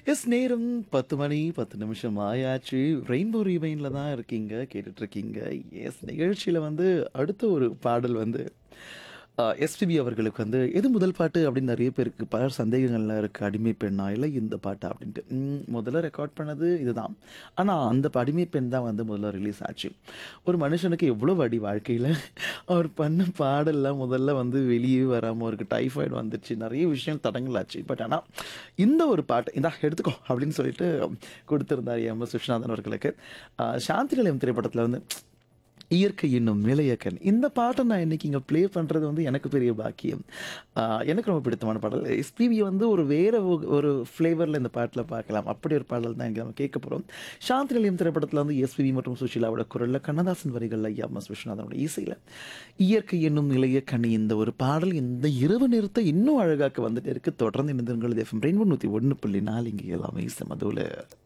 S நேரம் 10 மணி 10 நிமிஷம் ஆயாச்சு. ரெயின்போ ரிவைன்ல தான் இருக்கீங்க, கேட்டுட்டு இருக்கீங்க. எஸ் நிகழ்ச்சியில வந்து அடுத்த ஒரு பாடல் வந்து அ எஸ்பிபி அவர்களுக்கு வந்து எது முதல் பாட்டு அப்படின்னு நெறைய பேருக்கு பல சந்தேகங்கள்லாம் இருக்கு. அடிமை பெண்ணா? இல்ல இந்த பாட்டா? அப்படின்ட்டு. ம் முதல்ல ரெக்கார்ட் பண்ணது இதுதான். ஆனா அந்த ப அடிமை பெண் தான் வந்து முதல்ல ரிலீஸ் ஆச்சு. ஒரு மனுஷனுக்கு எவ்வளவு அடி வாழ்க்கையில அவர் பண்ண பாடல்லாம் முதல்ல வந்து வெளியவே வராம அவருக்கு டைஃபாய்டு வந்துருச்சு. நெறைய விஷயம் தடங்கலாச்சு. பட் ஆனா இந்த ஒரு பாட்டு இந்தா எடுத்துக்கோ அப்படின்னு சொல்லிட்டு குடுத்திருந்தார் எம்.எஸ். விஸ்வநாதன் அவர்களுக்கு. அ சாந்தி நிலையம் திரைப்படத்துல வந்து இயற்கை என்னும் நிலையக்கண். இந்த பாட்ட நான் இன்னைக்கு இங்க ப்ளே பண்றது வந்து எனக்கு பெரிய பாக்கியம். அ எனக்கு ரொம்ப பிடித்தமான பாடல். எஸ்பிபி வந்து ஒரு வேற ஒ ஒரு ஃப்ளேவர்ல இந்த பாட்டுல பார்க்கலாம். அப்படி ஒரு பாடல் தான் இங்க நம்ம கேட்க போறோம். சாந்தி நிலையம் திரைப்படத்துல வந்து எஸ்பிபி மற்றும் சுஷீலாவோட குரல்ல, கண்ணதாசன் வரிகள்ல எம்.எஸ். விஸ்வநாதனோட இசையில இயற்கை என்னும் நிலையக்கண் இந்த ஒரு பாடல் இந்த இரவு நேரத்த இன்னும் அழகாக்க வந்துட்டே இருக்கு. தொடர்ந்து இணைந்திருங்கள். இது எஃப்எம் ரெயின்போ 101.4 இங்க எல்லாமே செம தூளு.